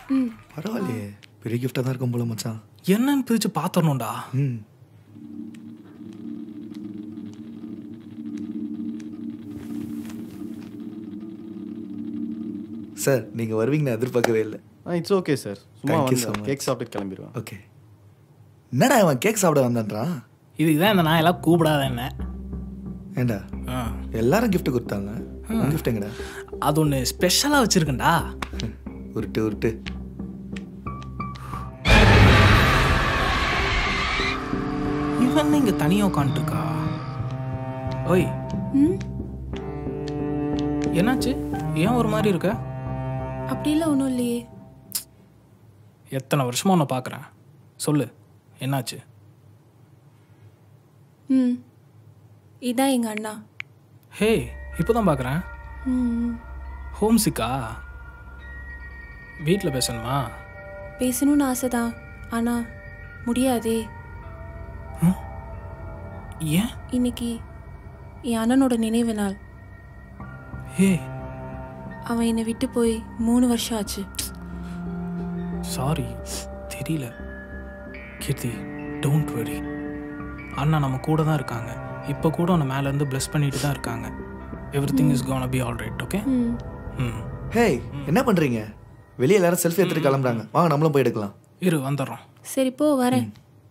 ம் பரவாயில்லையே பெரிய கிஃப்டாக தான் இருக்கும் போல மச்சான் என்னன்னு பிரிச்சு பாத்திரணும்டா ம் சார் நீங்கள் வருவீங்கன்னு எதிர்பார்க்கவே இல்லை இட்ஸ் ஓகே சார் சும்மா Thank you வந்து so much. கேக் சாப்பிட்டு கிளம்பிடுவேன் ஓகே என்னடா அவன் கேக் சாப்பிட வந்தான்றான் இதுக்கு தான் இந்த நான் எல்லாம் கூப்பிடாத என்ன ஏண்டா ஆ. எல்லாரும் gift கொடுத்தாங்க உன் gift எங்கடா அது ஒன்று ஸ்பெஷலாக வச்சுருக்கேன்டா உருட்டு உருட்டு இவன் இங்கே தனியாக உட்காந்துருக்கா ஓய் ம் என்னாச்சு ஏன் ஒரு மாதிரி இருக்க அப்படிலாம் ஒன்றும் இல்லையே எத்தனை வருஷமா உன்னை பார்க்குறேன் சொல்லு என்னாச்சு ம் இதான் எங்கள் அண்ணா ஹே இப்போ தான் பார்க்குறேன் ம் ஹோம் சிக்கா வீட்டில் பேசணுமா பேசணும்னு ஆசை தான் ஆனால் முடியாதே ஏன் இன்னைக்கு என் அண்ணனோட நினைவு நாள் ஹே அவன் என்னை விட்டு போய் மூணு வருஷம் ஆச்சு சாரி தெரியல கீர்த்தி டோன்ட் வரி அண்ணா நம்ம கூட தான் இருக்காங்க இப்போ கூட உன்னை மேலேருந்து ப்ளஸ் பண்ணிட்டு தான் இருக்காங்க everything is gonna be all right okay ம் ம் ஹேய் என்ன பண்ணுறீங்க வெளியே எல்லாரும் செல்ஃபி எடுத்துட்டு கிளம்புறாங்க வாங்க நம்மளும் போய் எடுக்கலாம் இரு வந்துடுறோம் சரி போ வரேன்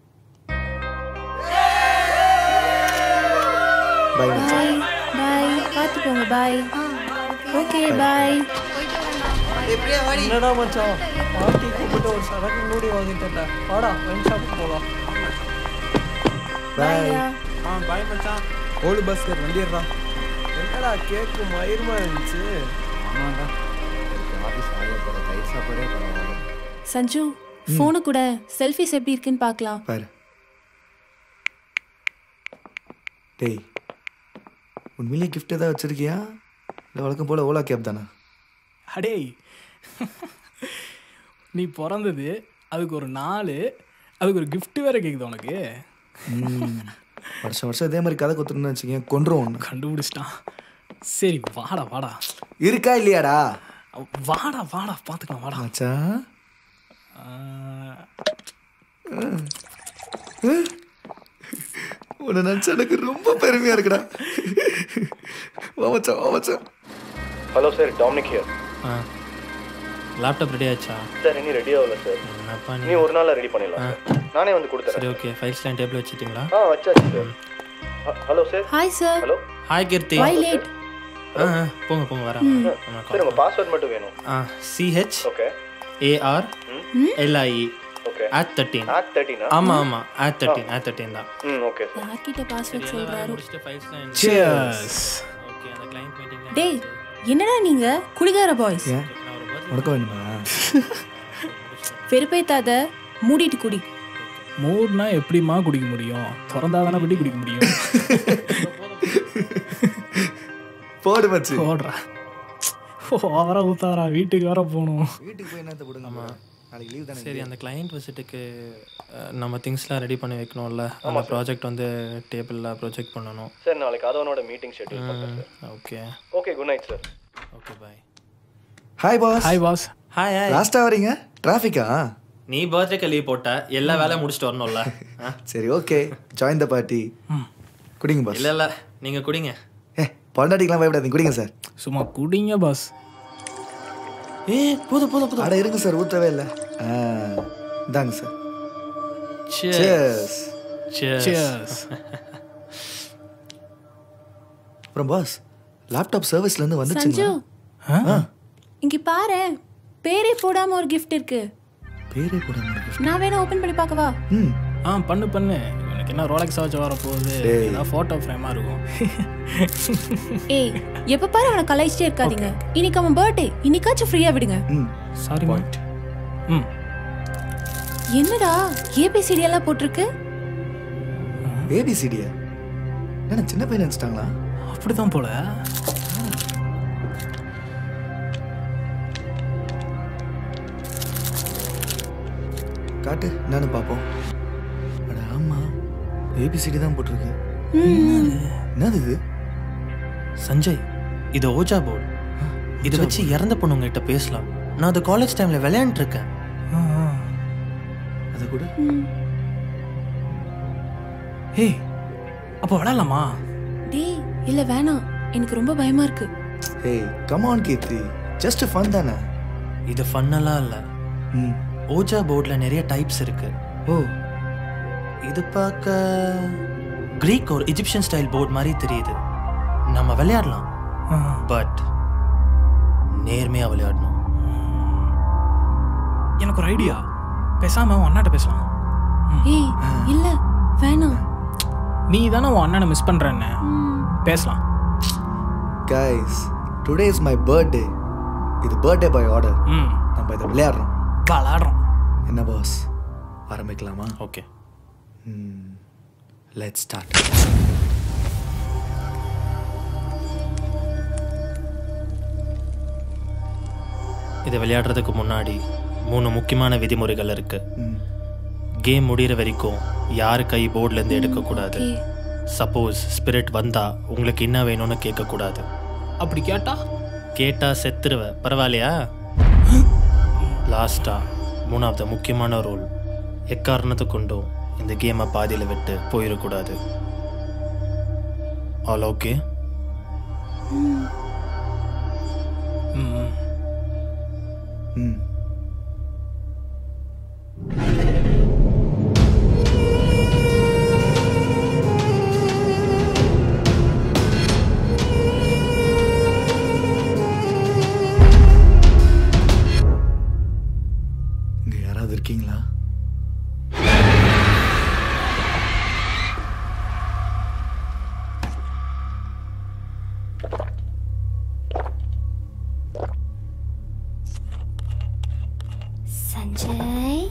பை பாய் பாய் பார்த்து போங்க பாய் ஓகே பாய் என்னடா மச்சான் பாட்டி கூப்பிட்டு ஒரு சரக்கு மூடி வாங்கிட்டேன்டா வாடா ஒயின் ஷாப் போகலாம் பாய் ஆ பாய் மச்சான் ஓலு பஸ்கர் வண்டிடுறா என்னடா கேக்கு மயிருமா இருந்துச்சு ஆமாண்டா ஆஃபீஸ் ஆகல போகிற தயிர் சாப்பாடே பரவாயில்ல சஞ்சு ஃபோனு கூட செல்ஃபிஸ் எப்படி இருக்குன்னு பார்க்கலாம் பாரு டேய் உண்மையிலேயே gift ஏதாவது வச்சிருக்கியா இல்லை வழக்கம் போல் ஓலா கேப் தானே அடேய் நீ பிறந்தது அதுக்கு ஒரு நாள் அதுக்கு ஒரு gift வேற கேட்குது உனக்கு ம். வருஷம் வருஷம் இதே மாதிரி கதை கொடுத்துருன்னு வச்சுக்கேன் கொன்றும் ஒன்று கண்டுபிடிச்சிட்டான் சரி வாடா வாடா இருக்கா இல்லையாடா வாடா வாடா பார்த்துக்கலாம் வாடா மச்சான் ஆஹ், உன்னை நினச்சா எனக்கு ரொம்ப பெருமையாக இருக்குடா வா மச்சான் வா மச்சான் ஹலோ சார் டாமினிக் ஹியர் ஆ லேப்டாப் ரெடி ஆச்சா சார் இனி ரெடி ஆகல சார் என்னப்பா நீ நீ ஒரு நாளில் ரெடி பண்ணிடலாம் சார் நானே வந்து கொடுத்துறேன் சரி ஓகே ஃபைல்ஸ்லாம் டேபிள் வச்சுட்டிங்களா ஆ வச்சாச்சு sir hello sir hi sir hello hi Keerthi why late ஆ ஆ, போங்க போங்க வரேன் சார் உங்கள் பாஸ்வேர்ட் மட்டும் வேணும் ஆ C H okay A R L I E okay add thirteen add தேர்ட்டினா ஆமாம் ஆமாம் ஆட் தேர்ட்டீன் ஆட் தேர்ட்டீன் தான் ம் ஓகே சார் யார்கிட்ட பாஸ்வேர்ட் சொல்றாரு முடிச்சுட்டு ஃபைல்ஸ்லாம் cheers. ஓகே அந்த கிளைண்ட் மீட்டிங் டேய் என்னடா நீங்க குடிகார பாய்ஸ் ஏன் உனக்கு வேணுமா வெறுப்பேத்தாத மூடிட்டு குடி மூடுனா எப்படிம்மா குடிக்க முடியும் திறந்தாதானே படி குடிக்க முடியும் போடு மச்சு ஓடுறா ஓவரா ஊத்தாரா வீட்டுக்கு வேற போகணும் வீட்டுக்கு போய் என்னத்த போடுங்க நாளைக்கு லீவ் தானே சரி அந்த கிளைண்ட் விசிட்டுக்கு நம்ம திங்ஸ்லாம் ரெடி பண்ணி வைக்கணும்ல அந்த ப்ராஜெக்ட் வந்து டேபிளில் ப்ரொஜெக்ட் பண்ணணும் சார் நாளைக்கு அதவனோட மீட்டிங் ஷெட்யூல் பண்ணுறேன் sir okay okay good night sir okay bye hi boss hi boss hi hi லாஸ்ட்டாக வரீங்க டிராஃபிக்கா நீ பர்த்டேக்கு லீவ் போட்ட எல்லா வேலையும் முடிச்சுட்டு வரணும்ல ஆ? சரி ஓகே ஜாயின் த பார்ட்டி குடிங்க பாஸ் இல்ல இல்ல நீங்க குடிங்க ஏ பொண்டாட்டிக்கெலாம் பயப்படாதீங்க குடிங்க சார் சும்மா குடிங்க பாஸ் ஏ போதும் போதும் போதும் அட இருங்க சார் ஊற்றவே இல்லை ஆ இந்தாங்க sir Cheers. Cheers. Cheers. Cheers. அப்புறம் பாஸ் லேப்டாப் சர்வீஸ்லேருந்து சஞ்சு வந்துச்சுங்களா இங்க பாரு பேரே போடாம ஒரு gift இருக்கு பேரே கூட நான் வேணா ஓபன் பண்ணி பார்க்கவா ம் ஆ பண்ணு பண்ணு எனக்கு என்ன ரோலக்ஸ் வாட்ச் வர போகுது டேய். ஏதாவது ஃபோட்டோ ஃப்ரேமாக இருக்கும் ஏய் எப்ப பாரு அவனை கலாய்ச்சிட்டே இருக்காதீங்க இன்னைக்கு அவன் பர்த்டே இன்னைக்காச்சும் ஃப்ரீயா விடுங்க ம் சாரி பாயிண்ட் ம் என்னடா ஏபிசிடி எல்லாம் போட்டிருக்கு ஏபிசிடியா என்ன சின்ன பையன் நினச்சிட்டாங்களா அப்படிதான் போல காட்டு என்னன்னு பார்ப்போம் அட ஆமா ஏபிசிடி தான் போட்டிருக்கு என்னது இது சஞ்சய் இது ஓஜா போர்டு இதை வச்சு இறந்த பொண்ணுங்க கிட்ட பேசலாம் நான் அது காலேஜ் டைமில் விளையாண்டுருக்கேன் அதை கூட ஏய் அப்போ விளையாடலாமா டேய் இல்ல வேணாம் எனக்கு ரொம்ப பயமா இருக்கு ஏய் கமான் கீர்த்தி ஜஸ்ட் ஃபன் தானே இது ஃபன்னெல்லாம் இல்லை ம் ஓஜா போர்டில் நிறைய டைப்ஸ் இருக்கு ஓ இது பார்க்க கிரீக் ஒரு இஜிப்சியன் ஸ்டைல் போர்டு மாதிரி தெரியுது நம்ம விளையாடலாம் பட் நேர்மையாக விளையாடணும் எனக்கு ஒரு ஐடியா பேசாம உன் அண்ணாட்ட பேசலாம் ஏய் இல்ல வேணாம் நீ தானே உன் அண்ணனை மிஸ் பண்றேன்னு ம், பேசலாம் guys today is my birthday இது பர்த்டே பாய் ஆர்டர் ம் நம்ம இதை விளையாடுறோம் விளாடுறோம் என்ன பாஸ் ஆரம்பிக்கலாமா ஓகே லெட் ஸ்டார்ட் இதை விளையாடுறதுக்கு முன்னாடி மூணு முக்கியமான விதிமுறைகள் இருக்கு கேம் முடிகிற வரைக்கும் யார் கை போர்ட்லேருந்து எடுக்கக்கூடாது okay. சப்போஸ் ஸ்பிரிட் வந்தா உங்களுக்கு என்ன வேணும்னு கேட்கக்கூடாது அப்படி கேட்டா கேட்டா செத்துருவ பரவாயில்லையா லாஸ்டா மூணாவது முக்கியமான ரூல் எக்காரணத்தை கொண்டும் இந்த கேமை பாதியில் விட்டு போயிடக்கூடாது ஆல் ஓகே ம் ம். ம் இங்க யாராவது இருக்கீங்களா Sanjay,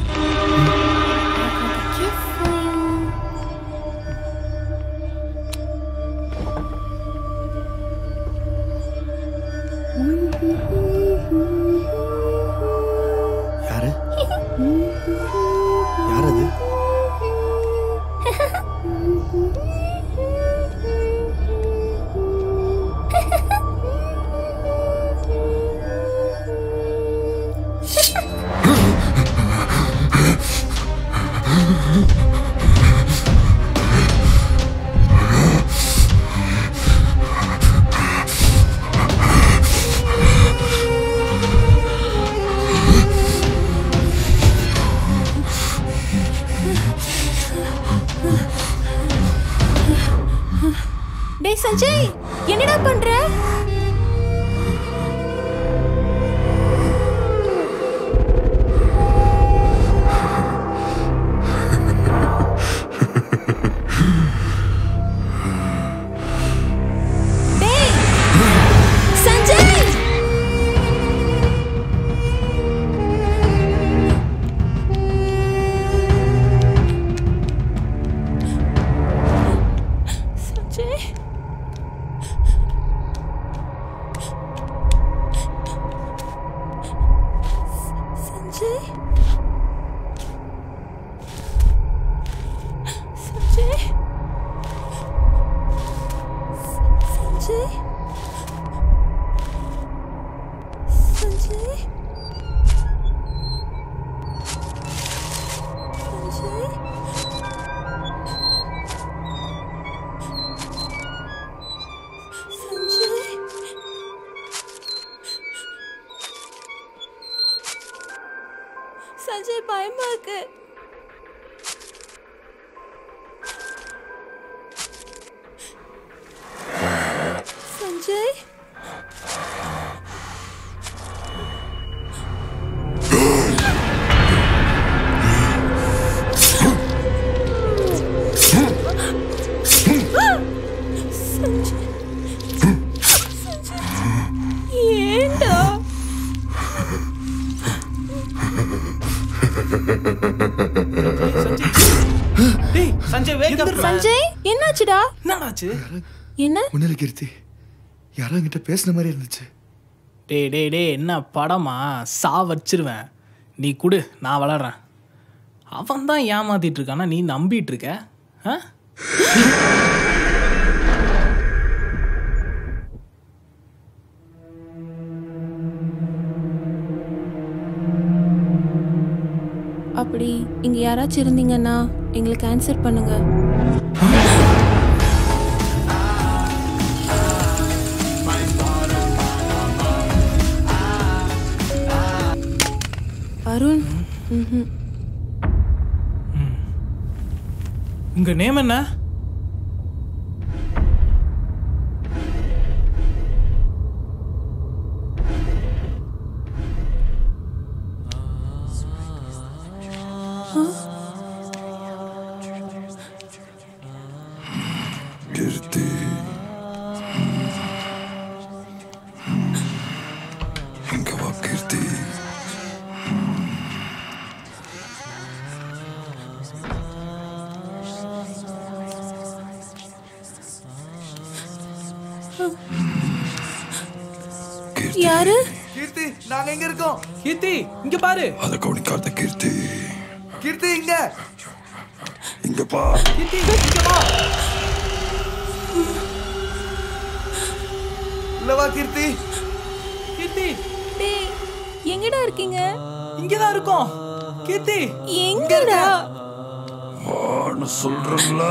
I got a gift for you. யாரு யார் அது டேய் சஞ்சய் என்னடா பண்ற டேய் சஞ்சய் சஞ்சய் சஞ்சய் சஞ்சய் சஞ்சய் சஞ்சய் சஞ்சய் சஞ்சய் சஞ்சய் பயமா இருக்கு சஞ்சய் சஞ்சய் ஏண்டா டேய் சஞ்சய் வேக் அப் சஞ்சய் என்னாச்சுடா என்னடாச்சு என்ன ஒன்னும் கீர்த்தி யாரோ என்கிட்ட பேசின மாதிரி இருந்துச்சு டேய் டேய் டேய் என்ன படமா சா வச்சிருவேன் நீ குடு நான் வளர்றேன் அவன் தான் ஏமாத்திட்டு இருக்கானா நீ நம்பிட்டு இருக்க ஆ அப்படி இங்க யாராச்சும் இருந்தீங்கன்னா எங்களுக்கு ஆன்சர் பண்ணுங்க அருண் ம்ஹும். உங்க நேம் என்ன கீர்த்தி இங்க வா கீர்த்தி யாரு கீர்த்தி நாங்க எங்க இருக்கோம் கீர்த்தி இங்க பாரு அதை கவனிக்காத கீர்த்தி கீர்த்தி இங்க இங்க பா கீர்த்தி இங்க வா இல்ல வா கீர்த்தி கீர்த்தி டேய் எங்கடா இருக்கீங்க இங்கதான் இருக்கோம் கீர்த்தி எங்கடா வான்னு சொல்றேன்ல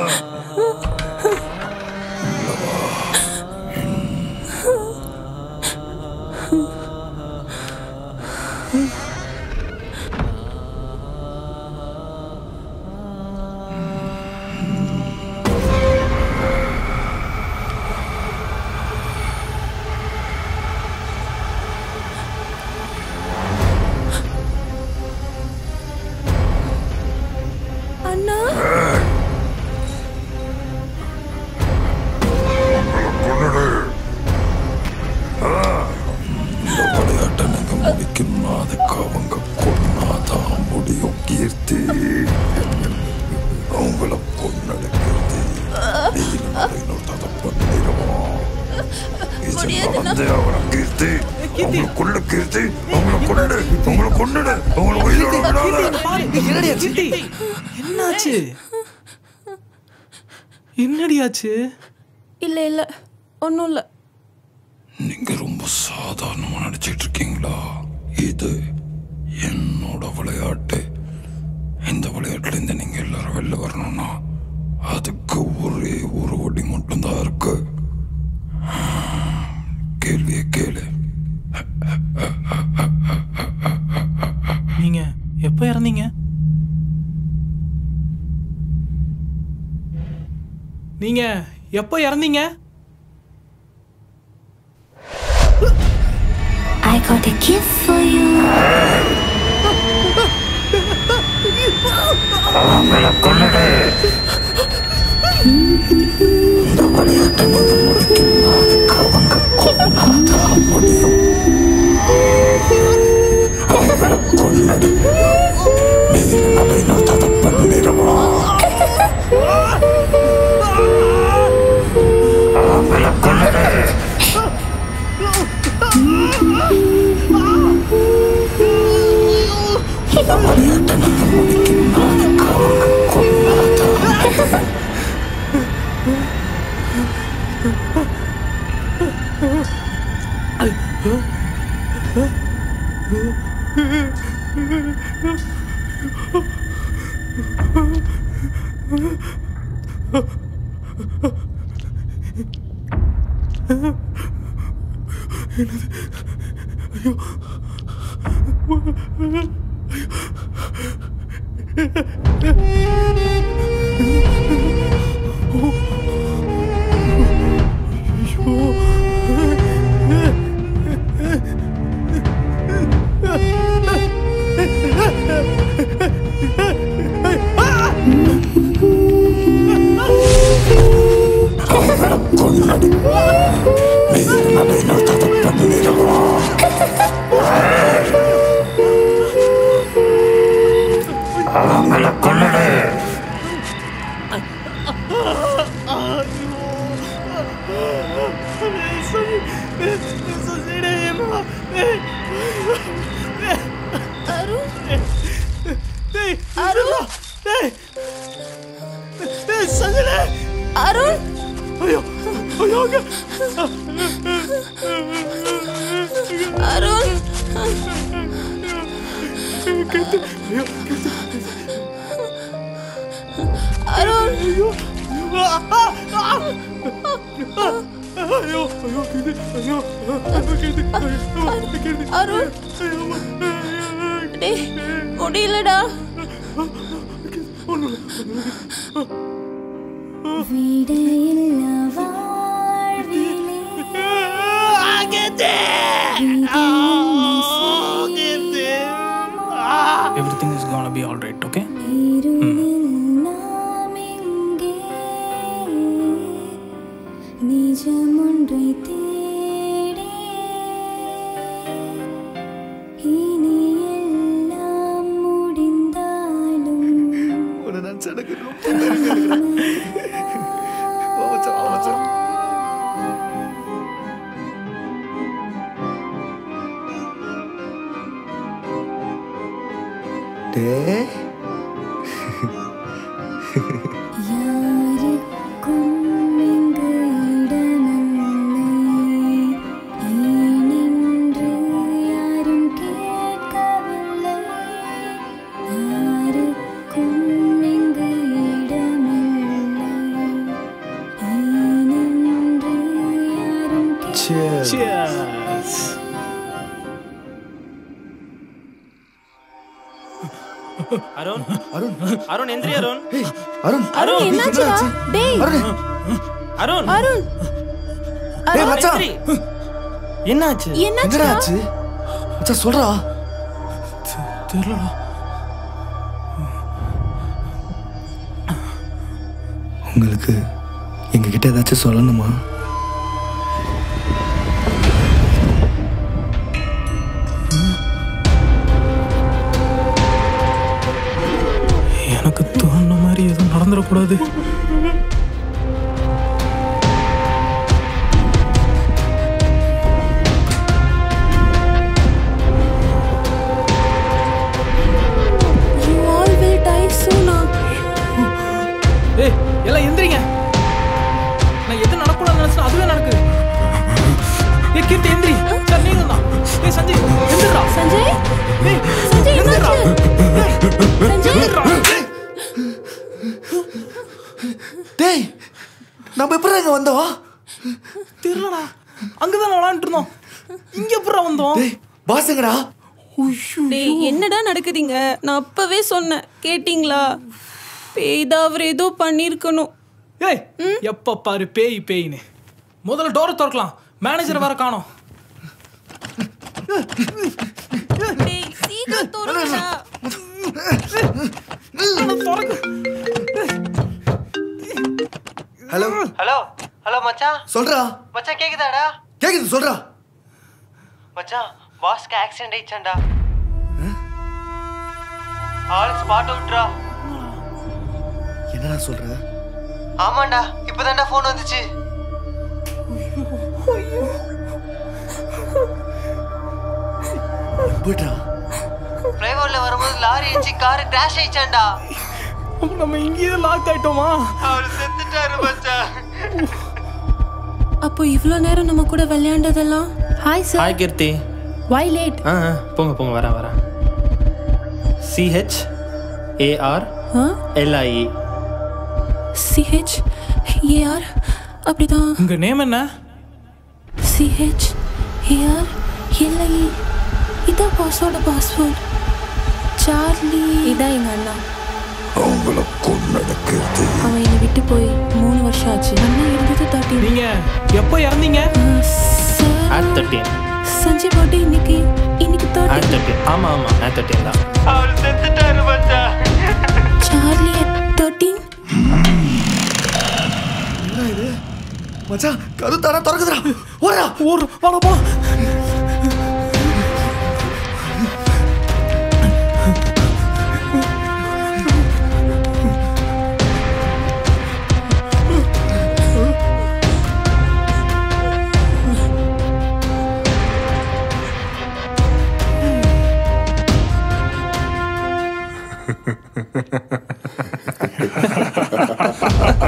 அண்ணா கொன்னுடு. ஆ, இந்த விளையாட்டை நீங்க முடிக்கணும்னா அதுக்கு அவங்க கொன்னாதான் முடியும் கீர்த்தி அவங்கள பொண்ணடு கீர்த்தி நீ இல்லைன்னா இன்னொருத்தத பண்ணிடுவான் இது நடந்தே ஆகணும் கீர்த்தி அவங்கள கொல்லு கீர்த்தி அவங்கள கொல்லு அவங்கள கொன்னுடு அவங்கள உயிரோட விடாத கீர்த்தி என்னாச்சு என்னடி ஆச்சு இல்ல இல்ல ஒன்றும் இல்லை நீங்க ரொம்ப சாதாரணமா நினைச்சிட்டு இருக்கீங்களா இது என்னோட விளையாட்டு இந்த விளையாட்டுல இருந்து நீங்க எல்லாரும் வெளில வரணும்னா அதுக்கு ஒரே ஒரு வழி மட்டும்தான் இருக்கு கேள்வியை கேளு நீங்க எப்போ இறந்தீங்க நீங்க எப்போ இறந்தீங்க I got a gift for you. அவங்கள கொல்லுடு இந்த விளையாட்டை நீங்க முடிக்கணும்னா அதுக்கு அவங்க கொன்னாதான் முடியும் அவங்கள கொல்லுடு நீ இல்லைன்னா இன்னொருத்தத பண்ணிடுவான் அவங்கள கொல்லுடு இந்த விளையாட்டை நீங்க முடிக்கணும்னா அதுக்கு அவங்க கொன்னாதான் அவங்கள கொன்னடி நீ இல்லைன்னா இன்னொருத்தத பண்ணிடுவான் அவங்கள கொன்னுடு அருண் அருண் அருண் அருண் அருண் டேய் முடியலடா விடையில்லா வாழ்விலே everything is gonna be all right okay இருளில் நாம் எங்கே நிஜம் ஒன்றை தேடி இனி எல்லாம் முடிந்தாலும் உன்னை நினைச்சா எனக்கு ரொம்ப நெருக்கமா இருக்குடா. வா மச்சான், வா மச்சான். டேய் யாருக்கும் இங்கு இடமில்லை ஏனென்று யாரும் கேட்கவில்லை யாருக்கும் இங்கு இடமில்லை ஏனென்று யாரும் Cheers. அருண் அருண் அருண் எந்திரி அருண் ஏய் அருண் அருண் என்னாச்சுடா டேய் அருண் அருண் அருண் டேய் மச்சான் எந்திரி. என்னாச்சு என்னடா என்னாச்சுடா ஆச்சு மச்சான் சொல்றா தெரியலடா உங்களுக்கு எங்ககிட்ட ஏதாச்சும் சொல்லணுமா எனக்கு தோணுன மாதிரி எதுவும் நடந்துடக்கூடாது you all will die soon ah. ஏய் எல்லாம் எந்திரிங்க நான் எது நடக்கூடாது நினைச்சா அதுவே நடக்குது ஏய் கீர்த்தி எந்திரி சார் நீங்க தான் ஏய் சஞ்சய் எந்திரா சஞ்சய் ஏய் சஞ்சய் எந்திரா என்னாச்சு சஞ்சய் டேய் நம்ம எப்படி இங்க வந்தோம் தெரியலடா அங்கதான் விளாண்டுட்டு இருந்தோம் இங்க எப்படா வந்தோம் டேய் பாசங்கடா டேய் என்னடா நடக்குதுங்க நான் அப்பவே சொன்னேன் கேட்டிங்களா பேய்தா அவர் ஏதோ பண்ணியிருக்கணும் ஏய் எப்ப பாரு பேய் பேய்னு முதல்ல டோரை திறக்கலாம் மேனேஜர் வேற காணோம் டேய் சீக்கிரம் தோறடா ஹலோ ஹலோ ஹலோ மச்சான் சொல்றா மச்சான் கேக்குதாடா கேக்குது சொல்றா மச்சான் பாஸ்க்கு ஆக்சிடென்ட் ஆயிடுச்சாண்டா ஆள் ஸ்பாட் அவுட்ரா என்னடா சொல்ற ஆமாண்டா இப்பதான்டா ஃபோன் வந்துச்சு போயிட்டா ஃப்ளைஓவர்ல வரும்போது லாரி அடிச்சு கார் கிராஷ் ஆயிடுச்சாண்டா அப்ப நம்ம இங்கேயே லாக் ஆயிட்டோமா அவர் செத்துட்டாரு மச்சான் அப்போ இவ்வளோ நேரம் நம்ம கூட விளையாண்டதெல்லாம் hi sir hi Keerthi why late ஆ ஆ, போங்க போங்க வரேன் வரேன் C H A R L I E C H A R அப்படிதான் உங்க நேம் என்ன சிஹெச் ஏஆர் எல்ஐ இதான் பாஸோட பாஸ்வேர்ட் சார்லி இதான் எங்க அண்ணா அவங்கள கொன்னடக்கிறது அவன் என்னை விட்டு போய் மூணு வருஷம் ஆச்சு அண்ணா இருந்தது தாட்டி நீங்க எப்போ இறந்தீங்க sir add thirteen Sanjay birthday இன்னைக்கு இன்னைக்கு ஆட் தாட்டி தேர்ட்டீன் ஆமாம் ஆமாம் ஆட் தேர்ட்டீன் தான் அவர் செத்துட்டாரு மச்சான் சார்லி தேர்ட்டீன் என்ன இது மச்சான் கது தானா திறக்குதுடா ஓடுடா ஒரு வாடா போலாம் ha ha ha